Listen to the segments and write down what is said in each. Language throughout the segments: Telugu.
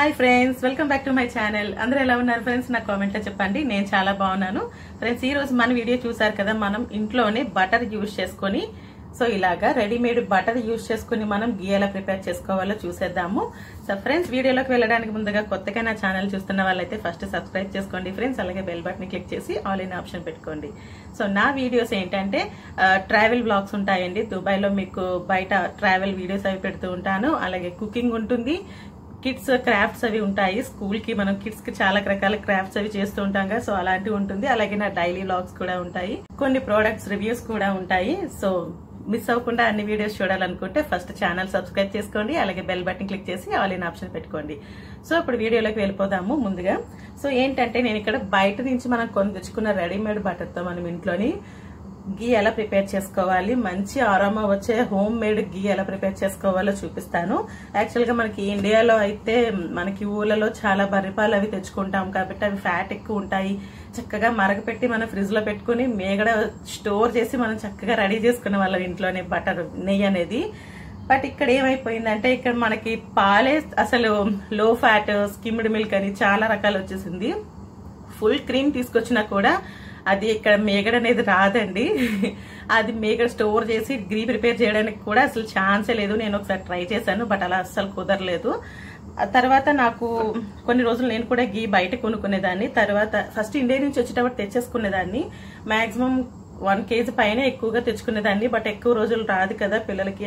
hi friends welcome back to my channel అందరూ ఎలా ఉన్నారు ఫ్రెండ్స్ నా కామెంట్లో చెప్పండి నేను చాలా బాగున్నాను ఫ్రెండ్స్ ఈ రోజు మన వీడియో చూసారు కదా మనం ఇంట్లోనే బటర్ యూజ్ చేసుకొని సో ఇలాగా రెడీమేడ్ బటర్ యూజ్ చేసుకుని మనం గీ ఎలా ప్రిపేర్ చేసుకోవాలో చూసేద్దాము సో ఫ్రెండ్స్ వీడియోలోకి వెళ్ళడానికి ముందుగా కొత్తగా నా ఛానల్ చూస్తున్న వాళ్ళైతే ఫస్ట్ సబ్స్క్రైబ్ చేసుకోండి ఫ్రెండ్స్ అలాగే బెల్ బటన్ క్లిక్ చేసి ఆల్ ఇన్ ఆప్షన్ పెట్టుకోండి సో నా వీడియోస్ ఏంటంటే ట్రావెల్ బ్లాగ్స్ ఉంటాయండి దుబాయ్లో మీకు బయట ట్రావెల్ వీడియోస్ అవి పెడుతూ ఉంటాను అలాగే కుకింగ్ ఉంటుంది కిడ్స్ క్రాఫ్ట్స్ అవి ఉంటాయి స్కూల్ కి మనం కిడ్స్ కి చాలా రకాల క్రాఫ్ట్స్ అవి చేస్తూ ఉంటాం కదా సో అలాంటివి ఉంటుంది అలాగే నా డైలీ లాగ్స్ కూడా ఉంటాయి కొన్ని ప్రోడక్ట్స్ రివ్యూస్ కూడా ఉంటాయి సో మిస్ అవ్వకుండా అన్ని వీడియోస్ చూడాలనుకుంటే ఫస్ట్ ఛానల్ సబ్స్క్రైబ్ చేసుకోండి అలాగే బెల్ బటన్ క్లిక్ చేసి ఆల్ ఇన్ ఆప్షన్ పెట్టుకోండి సో ఇప్పుడు వీడియోలోకి వెళ్ళిపోదాము ముందుగా సో ఏంటంటే నేను ఇక్కడ బయట నుంచి మనం కొని తెచ్చుకున్న రెడీమేడ్ బటర్తో మనం ఇంట్లోని గీ ఎలా ప్రిపేర్ చేసుకోవాలి మంచి ఆరామా వచ్చే హోమ్ మేడ్ గీ ఎలా ప్రిపేర్ చేసుకోవాలో చూపిస్తాను యాక్చువల్ గా మనకి ఇండియాలో అయితే మనకి ఊళ్ళలో చాలా బర్రిపాలు అవి తెచ్చుకుంటాం కాబట్టి అవి ఫ్యాట్ ఎక్కువ ఉంటాయి చక్కగా మరగపెట్టి మనం ఫ్రిడ్జ్ లో పెట్టుకుని మేగడ స్టోర్ చేసి మనం చక్కగా రెడీ చేసుకునే వాళ్ళం ఇంట్లోనే బటర్ నెయ్యి అనేది బట్ ఇక్కడ ఏమైపోయిందంటే ఇక్కడ మనకి పాలే అసలు లో ఫ్యాట్ స్కిమ్డ్ మిల్క్ అని చాలా రకాలు వచ్చేసింది ఫుల్ క్రీమ్ తీసుకొచ్చినా కూడా అది ఇక్కడ మేగడ అనేది రాదండి అది మేగడ స్టోర్ చేసి గ్రీ ప్రిపేర్ చేయడానికి కూడా అసలు ఛాన్సే లేదు నేను ఒకసారి ట్రై చేశాను బట్ అలా అస్సలు కుదరలేదు ఆ తర్వాత నాకు కొన్ని రోజులు నేను కూడా గీ బయట కొనుక్కునేదాన్ని తర్వాత ఫస్ట్ ఇండియా నుంచి వచ్చేటప్పుడు తెచ్చేసుకునేదాన్ని మాక్సిమం వన్ కేజీ పైన ఎక్కువగా తెచ్చుకునేదాన్ని బట్ ఎక్కువ రోజులు రాదు కదా పిల్లలకి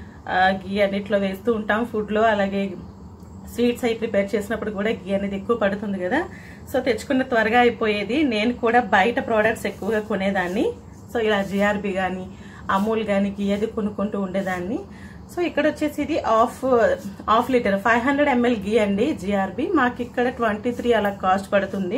గీ అన్నిట్లో వేస్తూ ఉంటాం ఫుడ్లో అలాగే స్వీట్స్ అయి ప్రిపేర్ చేసినప్పుడు కూడా గీ అనేది ఎక్కువ పడుతుంది కదా సో తెచ్చుకున్న త్వరగా అయిపోయేది నేను కూడా బయట ప్రోడక్ట్స్ ఎక్కువగా కొనేదాన్ని సో ఇలా జిఆర్బి కానీ అమూల్ కానీ గీ అది కొనుక్కుంటూ ఉండేదాన్ని సో ఇక్కడ వచ్చేసి ఇది half half litre five hundred ML ghee అండి జిఆర్బి మాకు ఇక్కడ ట్వంటీ త్రీ అలా కాస్ట్ పడుతుంది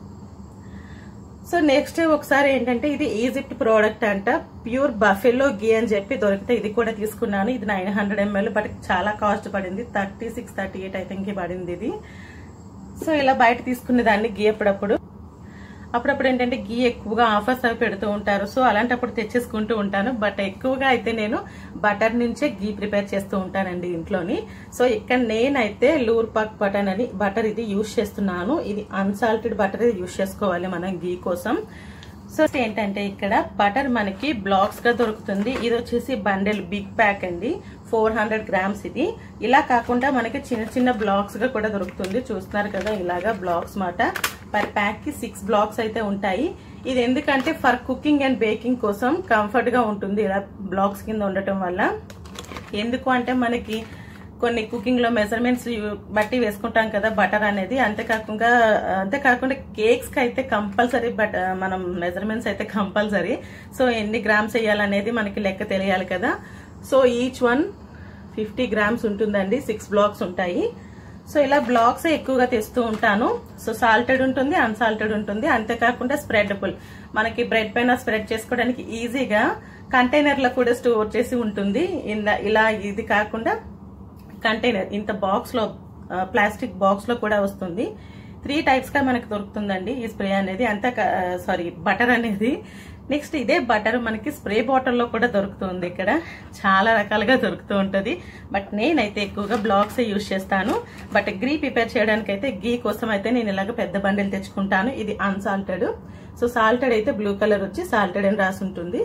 సో నెక్స్ట్ ఒకసారి ఏంటంటే ఇది ఈజిప్ట్ ప్రోడక్ట్ అంట ప్యూర్ బఫెల్లో గీ అని చెప్పి దొరికితే ఇది కూడా తీసుకున్నాను ఇది నైన్ హండ్రెడ్ ఎంఎల్ బట్ చాలా కాస్ట్ పడింది thirty six thirty eight I think పడింది ఇది సో ఇలా బయట తీసుకునే దాన్ని గీ అప్పుడప్పుడు అప్పుడప్పుడు ఏంటంటే గీ ఎక్కువగా ఆఫర్స్ అవి పెడుతూ ఉంటారు సో అలాంటప్పుడు తెచ్చేసుకుంటూ ఉంటాను బట్ ఎక్కువగా అయితే నేను బటర్ నుంచే గీ ప్రిపేర్ చేస్తూ ఉంటానండి ఇంట్లోని సో ఇక్కడ నేనైతే లూర్ పాక్ బటర్ అని బటర్ ఇది యూజ్ చేస్తున్నాను ఇది అన్సాల్టెడ్ బటర్ యూజ్ చేసుకోవాలి మనం గీ కోసం సో ఏంటంటే ఇక్కడ బటర్ మనకి బ్లాక్స్ గా దొరుకుతుంది ఇది వచ్చేసి బండెల్ బిగ్ ప్యాక్ అండి ఫోర్ హండ్రెడ్ గ్రామ్స్ ఇది ఇలా కాకుండా మనకి చిన్న చిన్న బ్లాక్స్ గా కూడా దొరుకుతుంది చూస్తున్నారు కదా ఇలాగా బ్లాక్స్ మాట పర్ ప్యాక్ కి సిక్స్ బ్లాక్స్ అయితే ఉంటాయి ఇది ఎందుకంటే ఫర్ కుకింగ్ అండ్ బేకింగ్ కోసం కంఫర్ట్ గా ఉంటుంది ఇలా బ్లాక్స్ కింద ఉండటం వల్ల ఎందుకు అంటే మనకి కొన్ని కుకింగ్ లో మెజర్మెంట్స్ బట్టి వేసుకుంటాం కదా బటర్ అనేది అంతేకాకుండా అంతేకాకుండా కేక్స్ కి అయితే కంపల్సరీ బట్ మనం మెజర్మెంట్స్ అయితే కంపల్సరీ సో ఎన్ని గ్రామ్స్ వేయాలనేది మనకి లెక్క తెలియాలి కదా so each one fifty grams ఉంటుందండి సిక్స్ బ్లాక్స్ ఉంటాయి సో ఇలా బ్లాక్స్ ఎక్కువగా తెస్తూ ఉంటాను సో సాల్టెడ్ ఉంటుంది అన్సాల్టెడ్ ఉంటుంది అంతేకాకుండా స్ప్రెడబుల్ మనకి బ్రెడ్ పైన స్ప్రెడ్ చేసుకోవడానికి ఈజీగా కంటైనర్ లో కూడా స్టోర్ చేసి ఉంటుంది ఇలా ఇది కాకుండా కంటైనర్ ఇంత బాక్స్ లో ప్లాస్టిక్ బాక్స్ లో కూడా వస్తుంది త్రీ టైప్స్ గా మనకు దొరుకుతుందండి ఈ స్ప్రే అనేది అంతే సారీ బటర్ అనేది నెక్స్ట్ ఇదే బటర్ మనకి స్ప్రే బాటిల్లో కూడా దొరుకుతుంది ఇక్కడ చాలా రకాలుగా దొరుకుతూ ఉంటుంది బట్ నేనైతే ఎక్కువగా బ్లాక్స్ యూజ్ చేస్తాను బట్ గీ ప్రిపేర్ చేయడానికి అయితే గీ కోసం అయితే నేను ఇలాగ పెద్ద బండిల్ తెచ్చుకుంటాను ఇది అన్సాల్టెడ్ సో సాల్టెడ్ అయితే బ్లూ కలర్ వచ్చి సాల్టెడ్ అని రాసి ఉంటుంది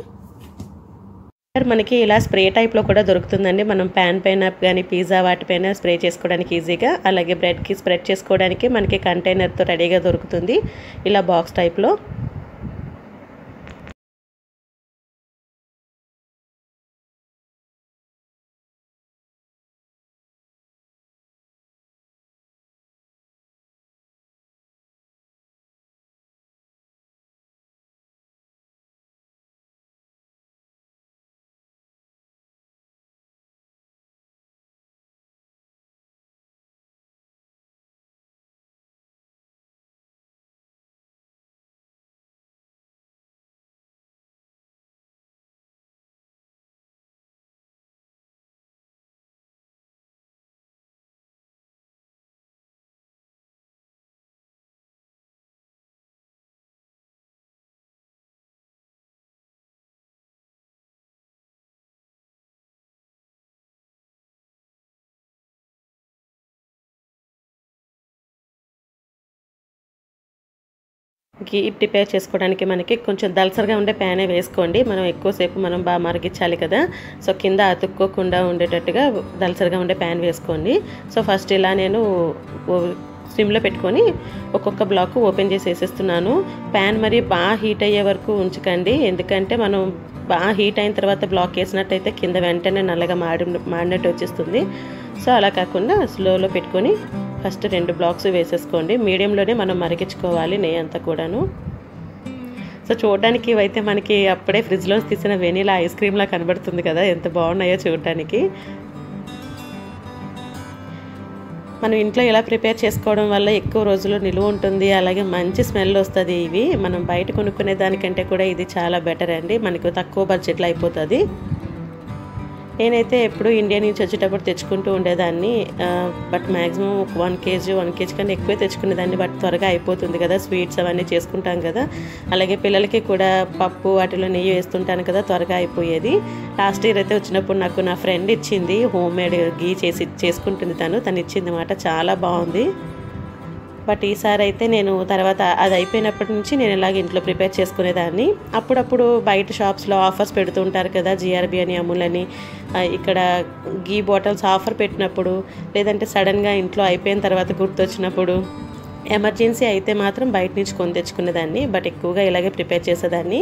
మనకి ఇలా స్ప్రే టైప్లో కూడా దొరుకుతుందండి మనం ప్యాన్ పైన కానీ పిజ్జా వాటిపైన స్ప్రే చేసుకోవడానికి ఈజీగా అలాగే బ్రెడ్కి స్ప్రెడ్ చేసుకోవడానికి మనకి కంటైనర్తో రెడీగా దొరుకుతుంది ఇలా బాక్స్ టైప్లో గీ ప్రిపేర్ చేసుకోవడానికి మనకి కొంచెం దలసరిగా ఉండే ప్యానే వేసుకోండి మనం ఎక్కువసేపు మనం బాగా మరిగించాలి కదా సో కింద అతుక్కోకుండా ఉండేటట్టుగా దలసరిగా ఉండే ప్యాన్ వేసుకోండి సో ఫస్ట్ ఇలా నేను సిమ్లో పెట్టుకొని ఒక్కొక్క బ్లాక్ ఓపెన్ చేసి వేసేస్తున్నాను ప్యాన్ మరి బాగా హీట్ అయ్యే వరకు ఉంచకండి ఎందుకంటే మనం బాగా హీట్ అయిన తర్వాత బ్లాక్ వేసినట్టయితే కింద వెంటనే నల్లగా మాడి మాడినట్టు వచ్చేస్తుంది సో అలా కాకుండా స్లోలో పెట్టుకొని ఫస్ట్ రెండు బ్లాక్స్ వేసేసుకోండి మీడియంలోనే మనం మరిగించుకోవాలి నెయ్యి అంతా కూడాను సో చూడడానికి ఇవైతే మనకి అప్పుడే ఫ్రిడ్జ్లో తీసిన వెనీలా ఐస్ క్రీమ్లా కనబడుతుంది కదా ఎంత బాగున్నాయో చూడడానికి మనం ఇంట్లో ఇలా ప్రిపేర్ చేసుకోవడం వల్ల ఎక్కువ రోజులు నిలువ ఉంటుంది అలాగే మంచి స్మెల్ వస్తుంది ఇవి మనం బయట కొనుక్కునే దానికంటే కూడా ఇది చాలా బెటర్ అండి మనకు తక్కువ బడ్జెట్లో అయిపోతుంది నేనైతే ఎప్పుడు ఇండియా నుంచి వచ్చేటప్పుడు తెచ్చుకుంటూ ఉండేదాన్ని బట్ మ్యాక్సిమం ఒక వన్ కేజీ వన్ కేజీ కన్నా ఎక్కువే తెచ్చుకునేదాన్ని బట్ త్వరగా అయిపోతుంది కదా స్వీట్స్ అవన్నీ చేసుకుంటాం కదా అలాగే పిల్లలకి కూడా పప్పు వాటిలో నెయ్యి వేస్తుంటాను కదా త్వరగా అయిపోయేది లాస్ట్ ఇయర్ అయితే వచ్చినప్పుడు నాకు నా ఫ్రెండ్ ఇచ్చింది హోమ్ మేడ్ గీ చేసి చేసుకుంటుంది తను తను ఇచ్చింది మాట చాలా బాగుంది బట్ ఈసారి అయితే నేను తర్వాత అది అయిపోయినప్పటి నుంచి నేను ఇలాగ ఇంట్లో ప్రిపేర్ చేసుకునేదాన్ని అప్పుడప్పుడు బయట షాప్స్లో ఆఫర్స్ పెడుతూ ఉంటారు కదా జిఆర్బి అని అమూల్ అని ఇక్కడ గీ బాటిల్స్ ఆఫర్ పెట్టినప్పుడు లేదంటే సడన్గా ఇంట్లో అయిపోయిన తర్వాత గుర్తొచ్చినప్పుడు ఎమర్జెన్సీ అయితే మాత్రం బయట నుంచి కొని తెచ్చుకునేదాన్ని బట్ ఎక్కువగా ఇలాగే ప్రిపేర్ చేసేదాన్ని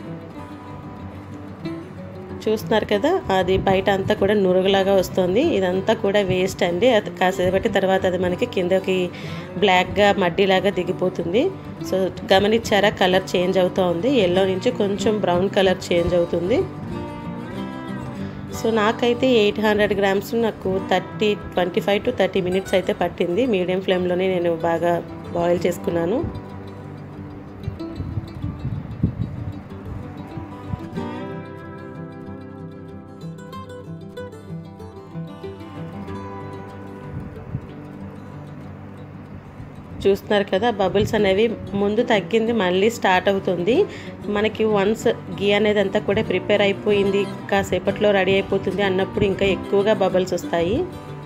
చూస్తున్నారు కదా అది బయట అంతా కూడా నురుగులాగా వస్తుంది ఇదంతా కూడా వేస్ట్ అండి అది కాసేపటి తర్వాత అది మనకి కిందకి బ్లాక్గా మడ్డీలాగా దిగిపోతుంది సో గమనించారా కలర్ చేంజ్ అవుతూ ఉంది ఎల్లో నుంచి కొంచెం బ్రౌన్ కలర్ చేంజ్ అవుతుంది సో నాకైతే ఎయిట్ హండ్రెడ్ గ్రామ్స్ నాకు thirty twenty five to thirty minutes అయితే పట్టింది మీడియం ఫ్లేమ్లోనే నేను బాగా బాయిల్ చేసుకున్నాను చూస్తున్నారు కదా బబుల్స్ అనేవి ముందు తగ్గింది మళ్ళీ స్టార్ట్ అవుతుంది మనకి వన్స్ గీ అనేది అంతా కూడా ప్రిపేర్ అయిపోయింది కాసేపట్లో రెడీ అయిపోతుంది అన్నప్పుడు ఇంకా ఎక్కువగా బబుల్స్ వస్తాయి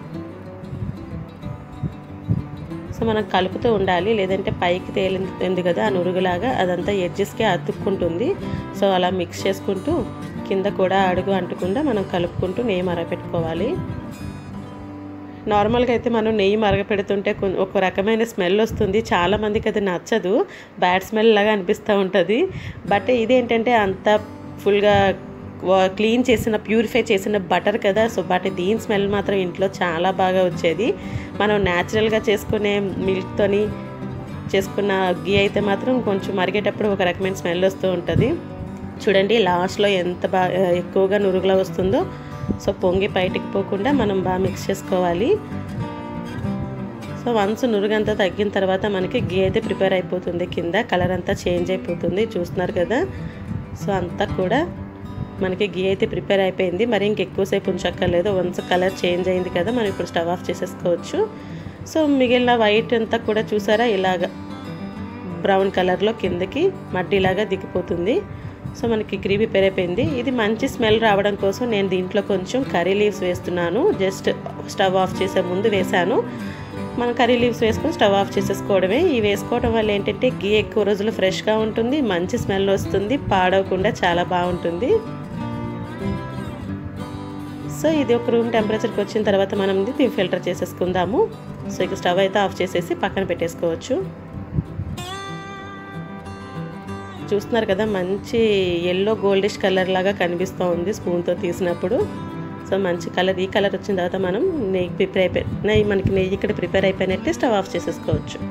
సో మనం కలుపుతూ ఉండాలి లేదంటే పైకి తేలింది కదా ఆ నురుగులాగా అదంతా ఎడ్జెస్కి అతుక్కుంటుంది సో అలా మిక్స్ చేసుకుంటూ కింద కూడా అడుగు అంటకుండా మనం కలుపుకుంటూ నెయ్యి మరగపెట్టుకోవాలి నార్మల్గా అయితే మనం నెయ్యి మరగపెడుతుంటే ఒక రకమైన స్మెల్ వస్తుంది చాలామందికి అది నచ్చదు బ్యాడ్ స్మెల్ లాగా అనిపిస్తూ ఉంటుంది బట్ ఇదేంటంటే అంత ఫుల్గా క్లీన్ చేసిన ప్యూరిఫై చేసిన బటర్ కదా సో బట్ దీని స్మెల్ మాత్రం ఇంట్లో చాలా బాగా వచ్చేది మనం న్యాచురల్గా చేసుకునే మిల్క్తోని చేసుకున్న గీ అయితే మాత్రం కొంచెం మరిగేటప్పుడు ఒక రకమైన స్మెల్ వస్తూ ఉంటుంది చూడండి లాస్ట్లో ఎంత బాగా ఎక్కువగా నురుగులా వస్తుందో సో పొంగి బయటికి పోకుండా మనం బాగా మిక్స్ చేసుకోవాలి సో వన్స్ నురుగంతా తగ్గిన తర్వాత మనకి గీ అయితే ప్రిపేర్ అయిపోతుంది కింద కలర్ అంతా చేంజ్ అయిపోతుంది చూస్తున్నారు కదా సో అంతా కూడా మనకి గీ అయితే ప్రిపేర్ అయిపోయింది మరి ఇంకెక్కువసేపు ఉంచక్కర్లేదు వన్స్ కలర్ చేంజ్ అయింది కదా మనం ఇప్పుడు స్టవ్ ఆఫ్ చేసేసుకోవచ్చు సో మిగిలిన వైట్ అంతా కూడా చూసారా ఇలాగ బ్రౌన్ కలర్లో కిందకి మట్టిలాగా దిగిపోతుంది సో మనకి గ్రీ ప్రిపేర్ అయిపోయింది ఇది మంచి స్మెల్ రావడం కోసం నేను దీంట్లో కొంచెం కర్రీ లీవ్స్ వేస్తున్నాను జస్ట్ స్టవ్ ఆఫ్ చేసే ముందు వేసాను మనం కర్రీ లీవ్స్ వేసుకొని స్టవ్ ఆఫ్ చేసేసుకోవడమే ఇవి వేసుకోవడం వల్ల ఏంటంటే గీ ఎక్కువ రోజులు ఫ్రెష్గా ఉంటుంది మంచి స్మెల్ వస్తుంది పాడవకుండా చాలా బాగుంటుంది సో ఇది ఒక రూమ్ టెంపరేచర్కి వచ్చిన తర్వాత మనం ఇది ఫిల్టర్ చేసేసుకుందాము సో ఇక స్టవ్ అయితే ఆఫ్ చేసేసి పక్కన పెట్టేసుకోవచ్చు చూస్తున్నారు కదా మంచి ఎల్లో గోల్డిష్ కలర్ లాగా కనిపిస్తూ ఉంది స్పూన్తో తీసినప్పుడు సో మంచి కలర్ ఈ కలర్ వచ్చిన తర్వాత మనం నెయ్యి ప్రిపేర్ అయిపోయి నెయ్యి మనకి నెయ్యి ఇక్కడ ప్రిపేర్ అయిపోయినట్టే స్టవ్ ఆఫ్ చేసేసుకోవచ్చు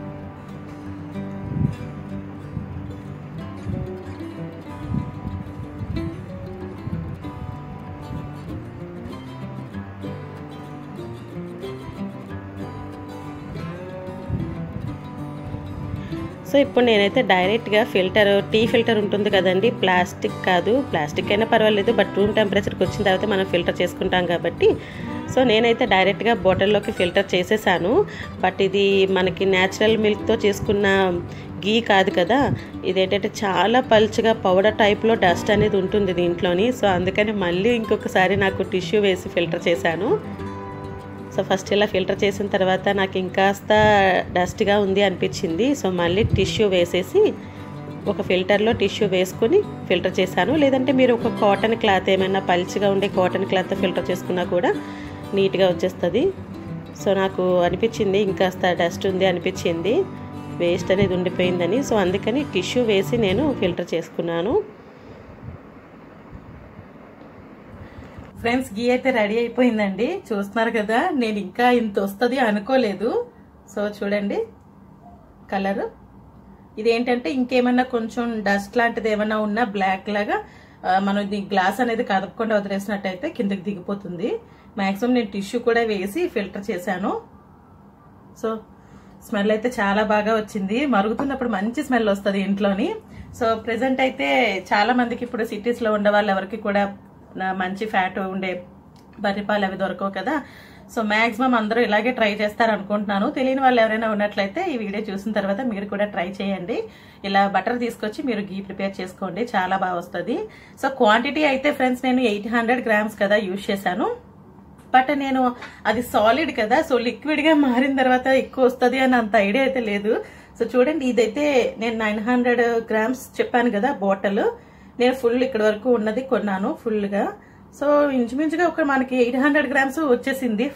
సో ఇప్పుడు నేనైతే డైరెక్ట్గా ఫిల్టర్ టీ ఫిల్టర్ ఉంటుంది కదండి ప్లాస్టిక్ కాదు ప్లాస్టిక్ అయినా పర్వాలేదు బట్ రూమ్ టెంపరేచర్కి వచ్చిన తర్వాత మనం ఫిల్టర్ చేసుకుంటాం కాబట్టి సో నేనైతే డైరెక్ట్గా బాటిల్లోకి ఫిల్టర్ చేసేసాను బట్ ఇది మనకి న్యాచురల్ మిల్క్తో చేసుకున్న గీ కాదు కదా ఇదేంటంటే చాలా పల్చగా పౌడర్ టైప్లో డస్ట్ అనేది ఉంటుంది దీంట్లోని సో అందుకని మళ్ళీ ఇంకొకసారి నాకు టిష్యూ వేసి ఫిల్టర్ చేశాను సో ఫస్ట్ ఇలా ఫిల్టర్ చేసిన తర్వాత నాకు ఇంకాస్త డస్ట్గా ఉంది అనిపించింది సో మళ్ళీ టిష్యూ వేసేసి ఒక ఫిల్టర్లో టిష్యూ వేసుకొని ఫిల్టర్ చేశాను లేదంటే మీరు ఒక కాటన్ క్లాత్ ఏమైనా పల్చిగా ఉండే కాటన్ క్లాత్ ఫిల్టర్ చేసుకున్నా కూడా నీట్గా వచ్చేస్తుంది సో నాకు అనిపించింది ఇంకాస్త డస్ట్ ఉంది అనిపించింది వేస్ట్ అనేది ఉండిపోయిందని సో అందుకని టిష్యూ వేసి నేను ఫిల్టర్ చేసుకున్నాను ఫ్రెండ్స్ గీ అయితే రెడీ అయిపోయిందండి చూస్తున్నారు కదా నేను ఇంకా ఇంత వస్తుంది అనుకోలేదు సో చూడండి కలర్ ఇదేంటంటే ఇంకేమన్నా కొంచెం డస్ట్ లాంటిది ఏమన్నా ఉన్నా బ్లాక్ లాగా మనం ఇది గ్లాస్ అనేది కదపకుండా వదిలేసినట్టయితే కిందకి దిగిపోతుంది మాక్సిమం నేను టిష్యూ కూడా వేసి ఫిల్టర్ చేశాను సో స్మెల్ అయితే చాలా బాగా వచ్చింది మరుగుతున్నప్పుడు మంచి స్మెల్ వస్తుంది ఇంట్లోని సో ప్రెసెంట్ అయితే చాలా మందికి ఇప్పుడు సిటీస్ లో ఉండే వాళ్ళు ఎవరికి కూడా మంచి ఫ్యాట్ ఉండే బర్రిపాలు అవి దొరకవు కదా సో మాక్సిమం అందరూ ఇలాగే ట్రై చేస్తారు అనుకుంటున్నాను తెలియని వాళ్ళు ఎవరైనా ఉన్నట్లయితే ఈ వీడియో చూసిన తర్వాత మీరు కూడా ట్రై చేయండి ఇలా బటర్ తీసుకొచ్చి మీరు గీ ప్రిపేర్ చేసుకోండి చాలా బాగా వస్తుంది సో క్వాంటిటీ అయితే ఫ్రెండ్స్ నేను ఎయిట్ హండ్రెడ్ గ్రామ్స్ కదా యూజ్ చేశాను బట్ నేను అది సాలిడ్ కదా సో లిక్విడ్ గా మారిన తర్వాత ఎక్కువ వస్తుంది అని అంత ఐడియా అయితే లేదు సో చూడండి ఇదైతే నేను నైన్ హండ్రెడ్ గ్రామ్స్ చెప్పాను కదా బాటిల్ నేను ఫుల్ ఇక్కడ వరకు ఉన్నది కొన్నాను ఫుల్ గా సో ఇంచుమించుగా ఒక మనకి ఎయిట్ హండ్రెడ్ గ్రామ్స్ వచ్చేసింది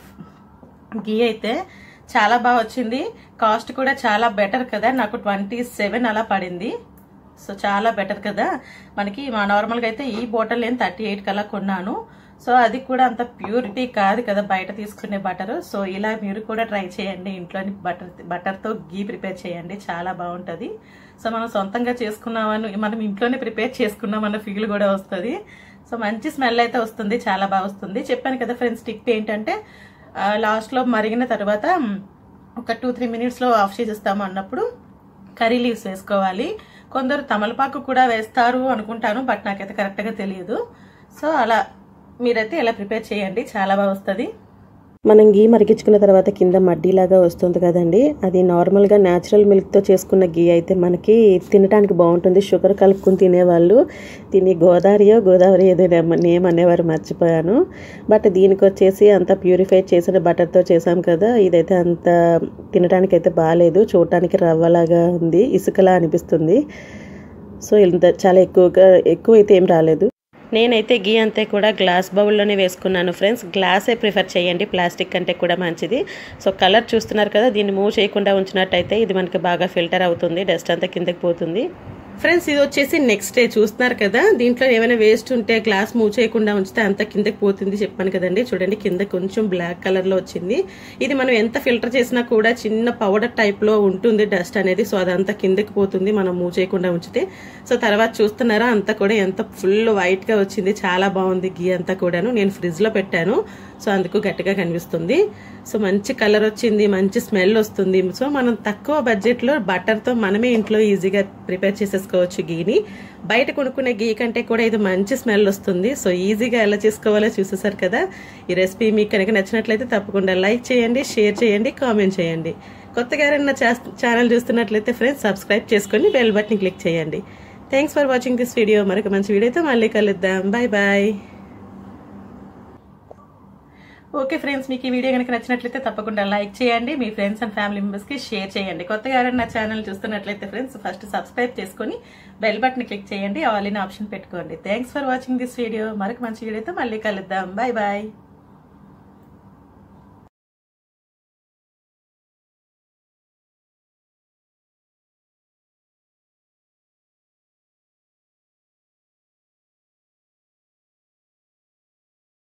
గీ అయితే చాలా బాగా వచ్చింది కాస్ట్ కూడా చాలా బెటర్ కదా నాకు ట్వంటీ సెవెన్ అలా పడింది సో చాలా బెటర్ కదా మనకి మా నార్మల్గా అయితే ఈ బాటిల్ నేను థర్టీ ఎయిట్ కల్లా కొన్నాను సో అది కూడా అంత ప్యూరిటీ కాదు కదా బయట తీసుకునే బటర్ సో ఇలా మీరు కూడా ట్రై చేయండి ఇంట్లోని బటర్ బటర్తో గీ ప్రిపేర్ చేయండి చాలా బాగుంటుంది సో మనం సొంతంగా చేసుకున్నామని మనం ఇంట్లోనే ప్రిపేర్ చేసుకున్నామన్న ఫీల్ కూడా వస్తుంది సో మంచి స్మెల్ అయితే వస్తుంది చాలా బాగా వస్తుంది చెప్పాను కదా ఫ్రెండ్స్ టిప్ ఏంటంటే లాస్ట్లో మరిగిన తర్వాత ఒక టూ త్రీ మినిట్స్లో ఆఫ్ చేసేస్తాము అన్నప్పుడు కర్రీ లీవ్స్ వేసుకోవాలి కొందరు తమలపాకు కూడా వేస్తారు అనుకుంటాను బట్ నాకైతే కరెక్ట్గా తెలియదు సో అలా మీరైతే ఇలా ప్రిపేర్ చేయండి చాలా బాగా వస్తుంది మనం గీ మరిగించుకున్న తర్వాత కింద మడ్డీలాగా వస్తుంది కదండి అది నార్మల్గా న్యాచురల్ మిల్క్తో చేసుకున్న గీ అయితే మనకి తినడానికి బాగుంటుంది షుగర్ కలుపుకుని తినేవాళ్ళు దీన్ని గోదావరియో గోదావరి ఏదైనా నేమ్ అనేవారు మర్చిపోయాను బట్ దీనికి వచ్చేసి అంత ప్యూరిఫై చేసిన బటర్తో చేసాం కదా ఇదైతే అంత తినడానికి అయితే బాగాలేదు చూడటానికి రవ్వలాగా ఉంది ఇసుకలా అనిపిస్తుంది సో ఇంత చాలా ఎక్కువగా ఎక్కువ అయితే ఏం రాలేదు నేనైతే గీ అంతే కూడా గ్లాస్ బౌల్లోనే వేసుకున్నాను ఫ్రెండ్స్ గ్లాసే ప్రిఫర్ చేయండి ప్లాస్టిక్ కంటే కూడా మంచిది సో కలర్ చూస్తున్నారు కదా దీన్ని మూవ్ చేయకుండా ఉంచినట్టయితే ఇది మనకి బాగా ఫిల్టర్ అవుతుంది డస్ట్ అంతా కిందకి పోతుంది ఫ్రెండ్స్ ఇది వచ్చేసి నెక్స్ట్ డే చూస్తున్నారు కదా దీంట్లో ఏమైనా వేస్ట్ ఉంటే గ్లాస్ మూవ్ చేయకుండా ఉంచితే అంత కిందకి పోతుంది చెప్పాను కదండి చూడండి కింద కొంచెం బ్లాక్ కలర్ లో వచ్చింది ఇది మనం ఎంత ఫిల్టర్ చేసినా కూడా చిన్న పౌడర్ టైప్ లో ఉంటుంది డస్ట్ అనేది సో అదంతా కిందకి పోతుంది మనం మూవ్ చేయకుండా ఉంచితే సో తర్వాత చూస్తున్నారా అంతా కూడా ఎంత ఫుల్ వైట్ గా వచ్చింది చాలా బాగుంది గీ అంతా కూడాను నేను ఫ్రిడ్జ్ లో పెట్టాను సో అందుకు గట్టిగా కనిపిస్తుంది సో మంచి కలర్ వచ్చింది మంచి స్మెల్ వస్తుంది సో మనం తక్కువ బడ్జెట్ లో బటర్ తో మనమే ఇంట్లో ఈజీగా ప్రిపేర్ చేసేసుకోవచ్చు గీని బయట కొనుక్కునే గీ కంటే కూడా ఇది మంచి స్మెల్ వస్తుంది సో ఈజీగా ఎలా చేసుకోవాలో చూసేసారు కదా ఈ రెసిపీ మీకు కనుక నచ్చినట్లయితే తప్పకుండా లైక్ చేయండి షేర్ చేయండి కామెంట్ చేయండి కొత్తగా ఎవరైనా ఛానల్ చూస్తున్నట్లయితే ఫ్రెండ్స్ సబ్స్క్రైబ్ చేసుకొని బెల్ బటన్ క్లిక్ చేయండి thanks for watching this video మరొక మంచి వీడియోతో మళ్ళీ కలుద్దాం బాయ్ బాయ్ ఓకే ఫ్రెండ్స్ మీకు ఈ వీడియో కనుక నచ్చినట్లయితే తప్పకుండా లైక్ చేయండి మీ ఫ్రెండ్స్ అండ్ ఫ్యామిలీ మెంబర్స్కి షేర్ చేయండి కొత్తగా ఎవరైనా నా ఛానల్ చూస్తున్నట్లయితే ఫ్రెండ్స్ ఫస్ట్ సబ్స్క్రైబ్ చేసుకుని బెల్ బటన్ క్లిక్ చేయండి ఆల్ ఇన్ ఆప్షన్ పెట్టుకోండి thanks for watching this video మరొక మంచి వీడియోతో మళ్ళీ కలుద్దాం బాయ్ బాయ్